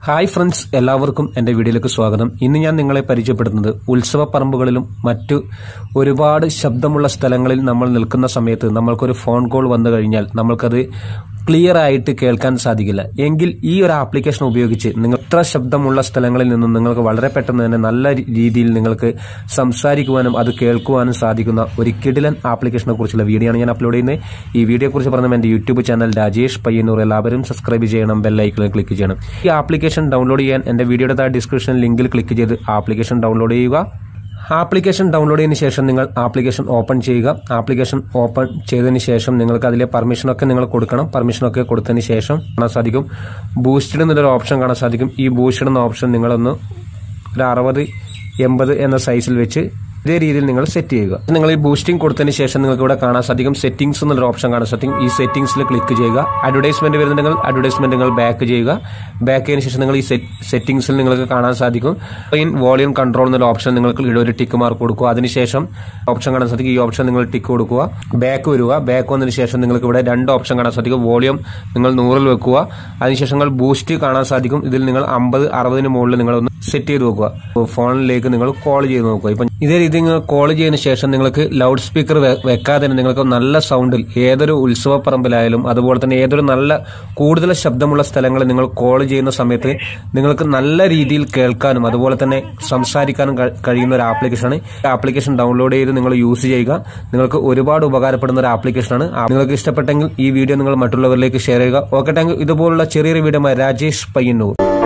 hi friends എല്ലാവർക്കും എൻ്റെ വീഡിയോയിലേക്ക് സ്വാഗതം ഇന്ന് ഞാൻ നിങ്ങളെ പരിചയപ്പെടുത്തുന്നത് ഉത്സവ പറമ്പുകളിലും മറ്റു ഒരുപാട് ശബ്ദമുള്ള സ്ഥലങ്ങളിൽ നമ്മൾ നിൽക്കുന്ന സമയത്ത് നമ്മൾക്കൊരു ഫോൺ കോൾ വന്നു കഴിഞ്ഞാൽ നമ്മൾക്കത് ക്ലിയർ ആയിട്ട് കേൾക്കാൻ സാധിക്കില്ല എങ്കിൽ ഈ ഒരു ആപ്ലിക്കേഷൻ ഉപയോഗിച്ച് നിങ്ങൾ ഇത്ര ശബ്ദമുള്ള സ്ഥലങ്ങളിൽ നിന്നും നിങ്ങൾക്ക് വളരെ പെട്ടെന്ന് തന്നെ നല്ല രീതിയിൽ നിങ്ങൾക്ക് സംസാരിക്കുവാനും അത് കേൾക്കുവാനും സാധിക്കുന്ന ഒരു കിടിലൻ ആപ്ലിക്കേഷനെ കുറിച്ചുള്ള വീഡിയോ ആണ് ഞാൻ അപ്ലോഡ് ചെയ്യുന്നത് ഈ വീഡിയോ കുറിച്ച് പറഞ്ഞ എൻ്റെ യൂട്യൂബ് ചാനൽ രാജേഷ് പയ്യന്നൂർ എല്ലാവരും സബ്സ്ക്രൈബ് ചെയ്യണം ബെല്ലൈക്കണിൽ ക്ലിക്ക് ചെയ്യണം ഈ ആപ്ലിക്കേഷൻ ഡൗൺലോഡ് ചെയ്യാൻ എൻ്റെ വീഡിയോയുടെ താഴെ ഡിസ്ക്രിപ്ഷൻ ലിങ്കിൽ ക്ലിക്ക് ചെയ്ത് ആപ്ലിക്കേഷൻ ഡൗൺലോഡ് ചെയ്യുക ആപ്ലിക്കേഷൻ ഡൗൺലോഡ് ചെയ്തതിന് ശേഷം നിങ്ങൾ ആപ്ലിക്കേഷൻ ഓപ്പൺ ചെയ്യുക ആപ്ലിക്കേഷൻ ഓപ്പൺ ചെയ്തതിന് ശേഷം നിങ്ങൾക്ക് അതിലെ പെർമിഷനൊക്കെ നിങ്ങൾ കൊടുക്കണം പെർമിഷനൊക്കെ കൊടുത്തതിന് ശേഷം കാണാൻ സാധിക്കും ബൂസ്റ്റഡ് എന്നൊരു ഓപ്ഷൻ കാണാൻ സാധിക്കും ഈ ബൂസ്റ്റഡ് എന്ന ഓപ്ഷൻ നിങ്ങളൊന്ന് ഒരു അറുപത് എൺപത് എന്ന സൈസിൽ വെച്ച് ഇതേ രീതിയിൽ നിങ്ങൾ സെറ്റ് ചെയ്യുക നിങ്ങൾ ഈ ബൂസ്റ്റിംഗ് കൊടുത്തതിന് ശേഷം നിങ്ങൾക്ക് ഇവിടെ കാണാൻ സാധിക്കും സെറ്റിംഗ്സ് എന്നുള്ള ഓപ്ഷൻ കാണാൻ സാധിക്കും ഈ സെറ്റിംഗ്സിൽ ക്ലിക്ക് ചെയ്യുക അഡ്വർടൈസ്മെന്റ് വരുന്നുണ്ടെങ്കിൽ അഡ്വർടൈസ്മെന്റ് നിങ്ങൾ ബാക്ക് ചെയ്യുക ബാക്ക് ചെയ്തതിനു ശേഷം നിങ്ങൾ ഈ സെറ്റിംഗ്സിൽ നിങ്ങൾക്ക് കാണാൻ സാധിക്കും ഇൻ വോളിയം കൺട്രോൾ എന്നുള്ള ഓപ്ഷൻ നിങ്ങൾക്ക് ഇവിടെ ഒരു ടിക്ക് മാർക്ക് കൊടുക്കുക അതിനുശേഷം ഓപ്ഷൻ കാണാൻ സാധിക്കും ഈ ഓപ്ഷൻ നിങ്ങൾ ടിക്ക് കൊടുക്കുക ബാക്ക് വരിക ബാക്ക് വന്നതിന് ശേഷം നിങ്ങൾക്ക് ഇവിടെ രണ്ട് ഓപ്ഷൻ കാണാൻ സാധിക്കും വോളിയം നിങ്ങൾ നൂറിൽ വെക്കുക അതിനുശേഷം നിങ്ങൾ ബൂസ്റ്റ് കാണാൻ സാധിക്കും ഇതിൽ നിങ്ങൾ അമ്പത് അറുപതിന് മുകളിൽ നിങ്ങൾ ഒന്ന് സെറ്റ് ചെയ്ത് നോക്കുക ഫോണിലേക്ക് നിങ്ങൾ കോൾ ചെയ്ത് നോക്കുക ഇപ്പം ഇതേ രീതി നിങ്ങൾ കോൾ ചെയ്തതിന് ശേഷം നിങ്ങൾക്ക് ലൗഡ് സ്പീക്കർ വെക്കാതെ തന്നെ നിങ്ങൾക്ക് നല്ല സൗണ്ടിൽ ഏതൊരു ഉത്സവ പറമ്പിലായാലും അതുപോലെ തന്നെ ഏതൊരു നല്ല കൂടുതൽ ശബ്ദമുള്ള സ്ഥലങ്ങളിൽ നിങ്ങൾ കോൾ ചെയ്യുന്ന സമയത്ത് നിങ്ങൾക്ക് നല്ല രീതിയിൽ കേൾക്കാനും അതുപോലെ തന്നെ സംസാരിക്കാനും കഴിയുന്ന ഒരു ആപ്ലിക്കേഷനാണ് ഈ ആപ്ലിക്കേഷൻ ഡൗൺലോഡ് ചെയ്ത് നിങ്ങൾ യൂസ് ചെയ്യുക നിങ്ങൾക്ക് ഒരുപാട് ഉപകാരപ്പെടുന്ന ഒരു ആപ്ലിക്കേഷനാണ് നിങ്ങൾക്ക് ഇഷ്ടപ്പെട്ടെങ്കിൽ ഈ വീഡിയോ നിങ്ങൾ മറ്റുള്ളവരിലേക്ക് ഷെയർ ചെയ്യുക ഓക്കെ താങ്ക് ഇതുപോലുള്ള ചെറിയൊരു വീഡിയോ രാജേഷ് പയ്യന്നൂർ